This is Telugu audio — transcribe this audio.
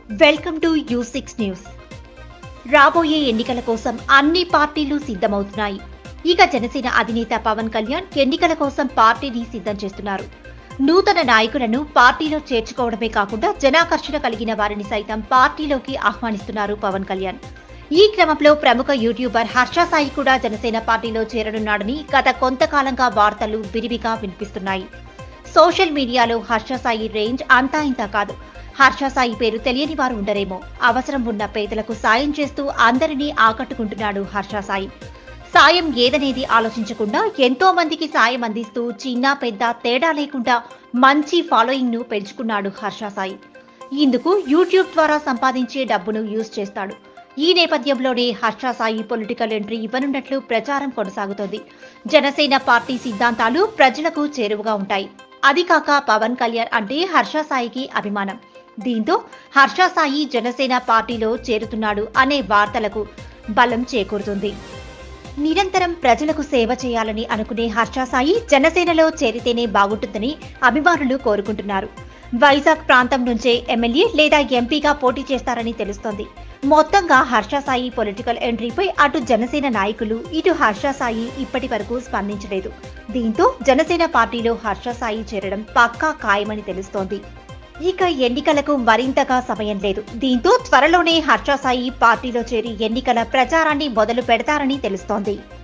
welcome to U six news రాబోయే ఎన్నికల కోసం అన్ని పార్టీలు సిద్ధమవుతున్నాయి ఇక జనసేన అధినేత పవన్ కళ్యాణ్ ఎన్నికల కోసం పార్టీని సిద్ధం చేస్తున్నారు నూతన నాయకులను పార్టీలో చేర్చుకోవడమే కాకుండా జనాకర్షణ కలిగిన వారిని సైతం పార్టీలోకి ఆహ్వానిస్తున్నారు పవన్ కళ్యాణ్ ఈ క్రమంలో ప్రముఖ యూట్యూబర్ హర్ష సాయి కూడా జనసేన పార్టీలో చేరనున్నాడని గత కొంతకాలంగా వార్తలు విరివిగా వినిపిస్తున్నాయి సోషల్ మీడియాలో హర్ష సాయి రేంజ్ అంతా ఇంతా కాదు హర్ష సాయి పేరు తెలియని వారు ఉండరేమో అవసరం ఉన్న పేదలకు సాయం చేస్తూ అందరినీ ఆకట్టుకుంటున్నాడు హర్ష సాయి సాయం ఏదనేది ఆలోచించకుండా ఎంతో మందికి సాయం అందిస్తూ చిన్న పెద్ద తేడా లేకుండా మంచి ఫాలోయింగ్ ను పెంచుకున్నాడు హర్ష సాయి ఇందుకు యూట్యూబ్ ద్వారా సంపాదించే డబ్బును యూజ్ చేస్తాడు ఈ నేపథ్యంలోనే హర్ష సాయి పొలిటికల్ ఎంట్రీ ఇవ్వనున్నట్లు ప్రచారం కొనసాగుతోంది జనసేన పార్టీ సిద్ధాంతాలు ప్రజలకు చేరువగా ఉంటాయి అది కాక పవన్ కళ్యాణ్ అంటే హర్ష సాయికి అభిమానం దీంతో హర్ష సాయి జనసేన పార్టీలో చేరుతున్నాడు అనే వార్తలకు బలం చేకూరుతుంది నిరంతరం ప్రజలకు సేవ చేయాలని అనుకునే హర్ష సాయి జనసేనలో చేరితేనే బాగుంటుందని అభిమానులు కోరుకుంటున్నారు వైజాగ్ ప్రాంతం నుంచే ఎమ్మెల్యే లేదా ఎంపీగా పోటీ చేస్తారని తెలుస్తోంది మొత్తంగా హర్ష సాయి పొలిటికల్ ఎంట్రీపై అటు జనసేన నాయకులు ఇటు హర్ష సాయి ఇప్పటి వరకు స్పందించలేదు దీంతో జనసేన పార్టీలో హర్ష సాయి చేరడం పక్కా ఖాయమని తెలుస్తోంది ఇక ఎన్నికలకు మరింతగా సమయం లేదు దీంతో త్వరలోనే హర్ష సాయి పార్టీలో చేరి ఎన్నికల ప్రచారాన్ని మొదలు పెడతారని తెలుస్తోంది